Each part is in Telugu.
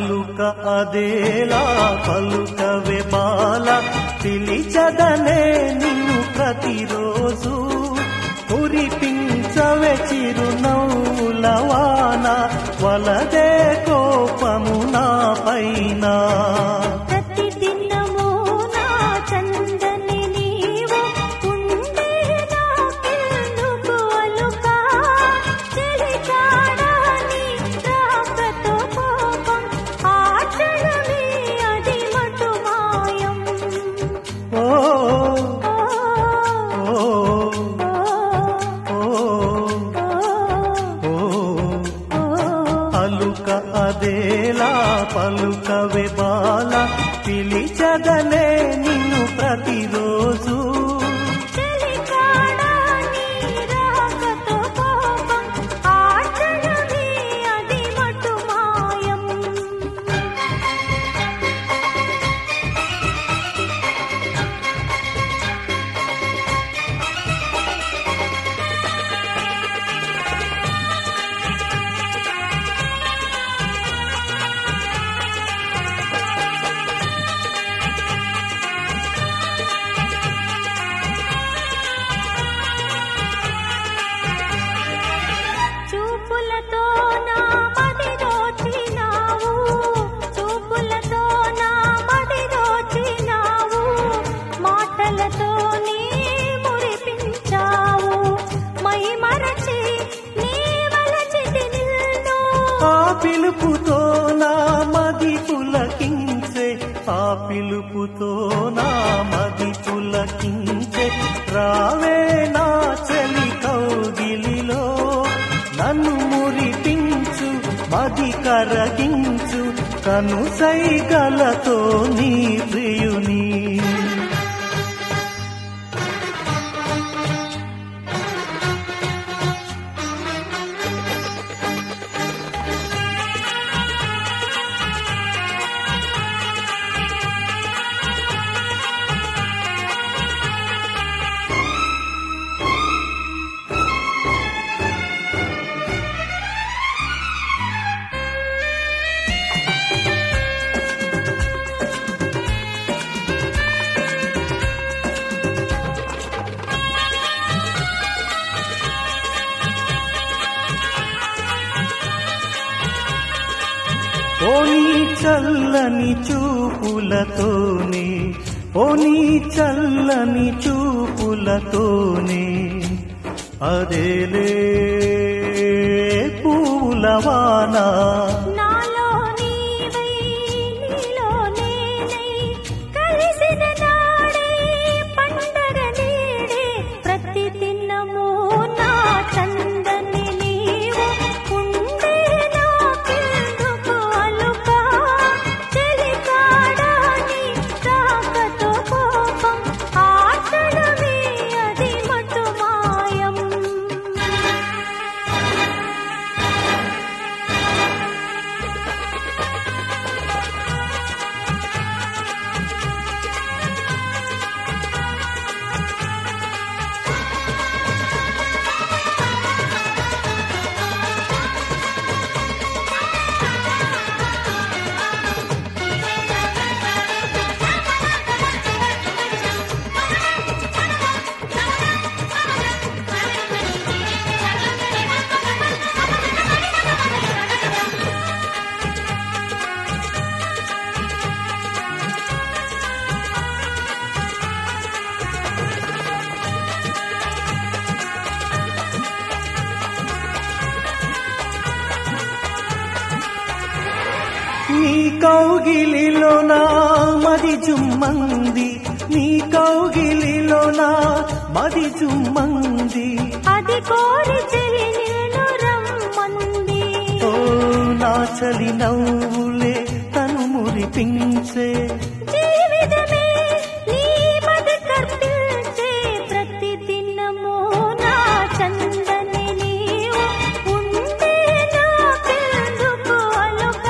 అలుక అదేలా పలుకవే బాల పిలిచదనే నిన్ను ప్రతిరోజు కురిపించవే చిరునవ్వులవాన వలదే కోపము నా పైన ప్రతి దినము నా చందని నీవు ఉండే నాకెందుకు అలుక చెలికాడని రాకతో కోపం ఆచరణి అది మటు మాయం ఓ ఓ, ఓ ఓ, ఓ ఓ ఓ. అలుక అదేలా పలుకవే బాల పిలిచదనే నిన్ను ప్రతిరోజు చెలికాడని రాకతో కోపం ఆచరణి అది మటు మాయం చూపులతో నా మది దోచినావు చూపులతో నా మది దోచినావు మాటలతో నీ మురిపించావు మై మరచి నీ వలచితి నిన్ను ఆ పిలుపుతో నా మది పులకించే ఆ పిలుపుతో నా మది పులకించే రావే నా చెలి కౌగిలిలో నన్ను మురిపించు మది కరగించు కను సైగలతో నీ ప్రియుని ఓనీ చల్లని చూపులతోనే ఓనీ చల్లని చూపులతోనే అదేలే పూలవానా నాలో నీవై నీలో నేనై కలిసిన నాడే పండగ నీడే ప్రతి దినము నా చందని నీవు ఉండే నాకెందుకు అలుక చెలికాడని రాకతో కోపం ఆచరణి అది మటు మాయం నీ కౌగిలిలో నా మది జుమ్మంది నీ కౌగిలిలో నా మది జుమ్మంది అది కోరి చెలి నిన్ను రమ్మంది ఓ నా చలి నవ్వులే తను మురిపించే జీవితమే నీ మద కర్పిల్చే ప్రతి దినము నా చందని నీవు ఉండే నాకెందుకు అలుక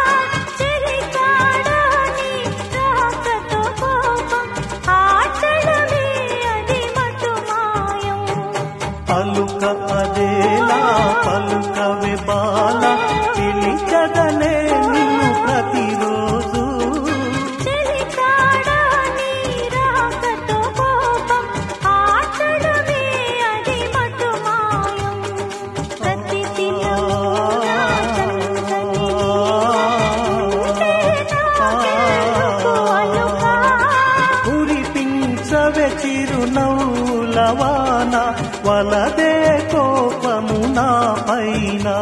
చెలికాడని రాకతో కోపం ఆచరణి అది మటు మాయం పలుక అదేలా పలుకవే బాల పిలిచదనే నిన్ను ప్రతి వలదే కోపము నా పైన